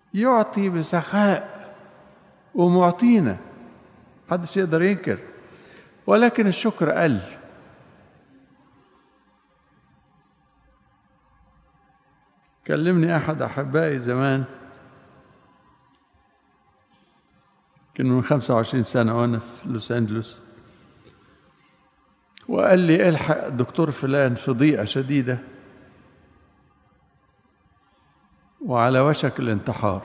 يعطي بسخاء ومعطينا محدش يقدر ينكر ولكن الشكر قل كلمني أحد أحبائي زمان كان من 25 سنة وأنا في لوس أنجلوس وقال لي الحق الدكتور فلان في ضيقة شديدة وعلى وشك الانتحار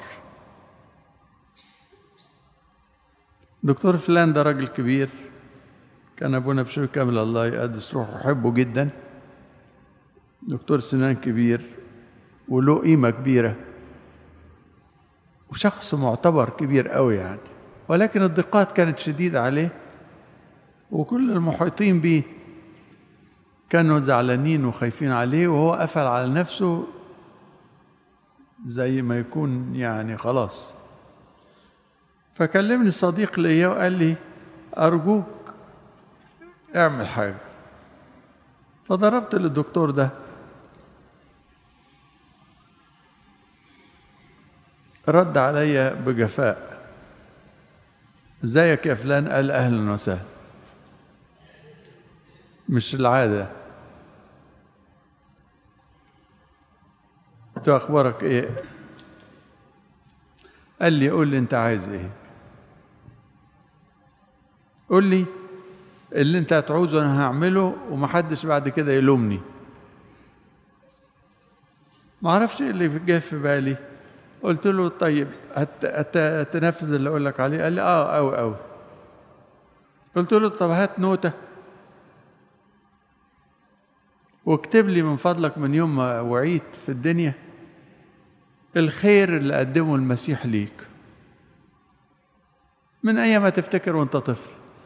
دكتور فلان ده راجل كبير كان ابونا بشوي كامل الله يقدس روحه يحبه جدا دكتور سنان كبير وله قيمه كبيره وشخص معتبر كبير قوي يعني ولكن الضيقات كانت شديده عليه وكل المحيطين به كانوا زعلانين وخايفين عليه وهو قفل على نفسه زي ما يكون يعني خلاص فكلمني صديق ليا وقال لي أرجوك اعمل حاجة فضربت للدكتور ده رد عليا بجفاء ازيك يا فلان قال اهلا وسهلا مش العاده قلت له اخبارك ايه قال لي قول لي انت عايز ايه قول لي اللي انت هتعوزه انا هعمله ومحدش بعد كده يلومني ما اعرفش ايه اللي جه في بالي قلت له طيب هت- هت- هتنفذ اللي اقول لك عليه قال لي اه قوي قوي قلت له طب هات نوته واكتب لي من فضلك من يوم ما وعيت في الدنيا الخير اللي قدمه المسيح ليك من ايام ما تفتكر وانت طفل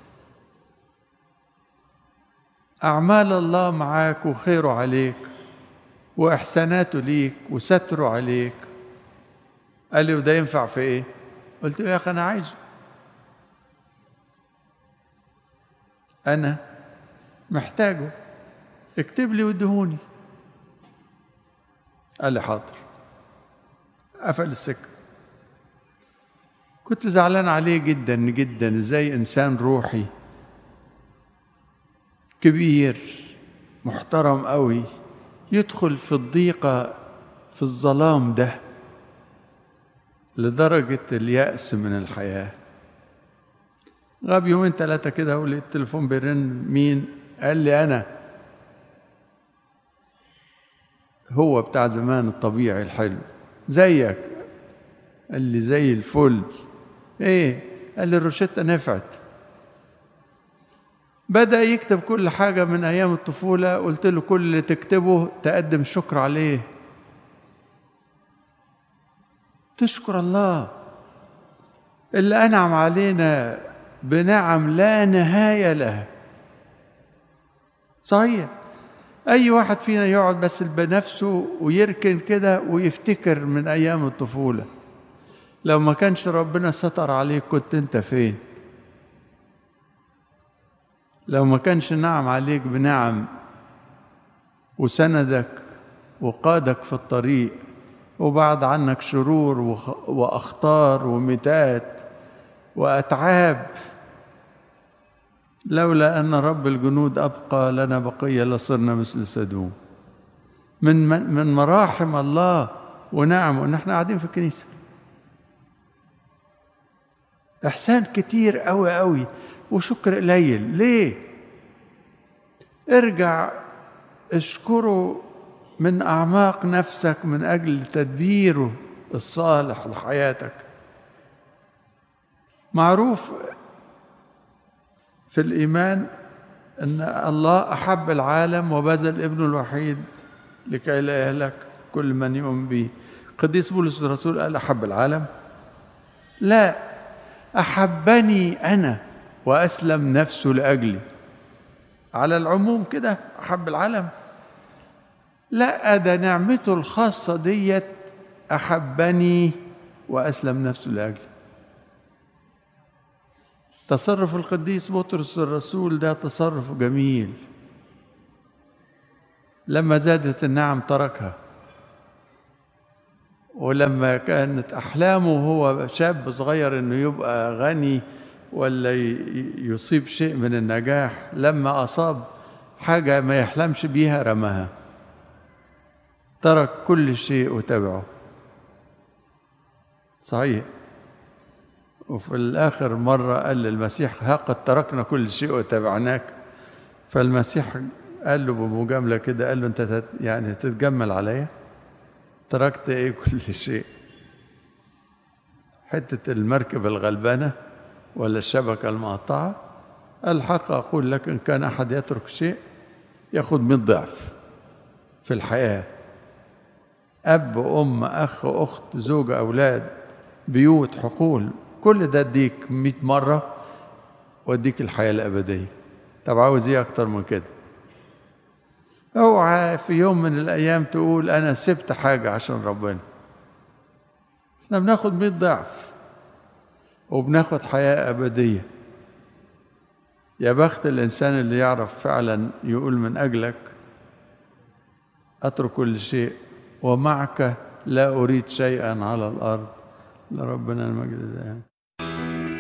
اعمال الله معاك وخيره عليك واحساناته ليك وستره عليك قال لي وده ينفع في ايه قلت له يا اخي انا عايزه انا محتاجه اكتب لي وادهوني قال لي حاضر قفل السكه كنت زعلان عليه جدا جدا ازاي انسان روحي كبير محترم قوي يدخل في الضيقه في الظلام ده لدرجه الياس من الحياه غاب يومين ثلاثه كده ولقيت التليفون بيرن مين قال لي انا هو بتاع زمان الطبيعي الحلو زيك قال لي زي الفل ايه قال لي الروشتة نفعت بدأ يكتب كل حاجة من أيام الطفولة قلت له كل اللي تكتبه تقدم شكر عليه تشكر الله اللي أنعم علينا بنعم لا نهاية لها صحيح أي واحد فينا يقعد بس بنفسه ويركن كده ويفتكر من أيام الطفولة لو ما كانش ربنا ستر عليك كنت أنت فين لو ما كانش نعم عليك بنعم وسندك وقادك في الطريق وبعد عنك شرور وخ- وأخطار ومتات وأتعاب لولا أن رب الجنود أبقى لنا بقية لصرنا مثل سدوم من من مراحم الله ونعمه إن احنا قاعدين في الكنيسة إحسان كتير قوي قوي وشكر قليل ليه؟ ارجع اشكره من أعماق نفسك من أجل تدبيره الصالح لحياتك معروف في الإيمان أن الله أحب العالم وبذل ابنه الوحيد لكي لا يهلك كل من يؤمن به قديس بولس الرسول قال أحب العالم لا أحبني أنا وأسلم نفسه لأجلي على العموم كده أحب العالم لا ده نعمته الخاصة ديت أحبني وأسلم نفسه لأجلي تصرف القديس بطرس الرسول ده تصرف جميل لما زادت النعم تركها ولما كانت أحلامه وهو شاب صغير إنه يبقى غني ولا ي- يصيب شيء من النجاح لما أصاب حاجة ما يحلمش بيها رماها ترك كل شيء وتبعه صحيح وفي الآخر مرة قال للمسيح ها قد تركنا كل شيء وتبعناك فالمسيح قال له بمجاملة كده قال له أنت تت يعني تتجمل عليا تركت إيه كل شيء حتة المركب الغلبانة ولا الشبكة المقطعة الحق أقول لك إن كان أحد يترك شيء ياخد 100 ضعف في الحياة أب أم أخ أخت زوجة أولاد بيوت حقول كل ده اديك 100 مرة واديك الحياة الأبدية طب عاوز ايه أكتر من كده اوعى في يوم من الأيام تقول أنا سبت حاجة عشان ربنا احنا بناخد 100 ضعف وبناخد حياة أبدية يا بخت الإنسان اللي يعرف فعلا يقول من أجلك أترك كل شيء ومعك لا أريد شيئا على الأرض لربنا المجد دائما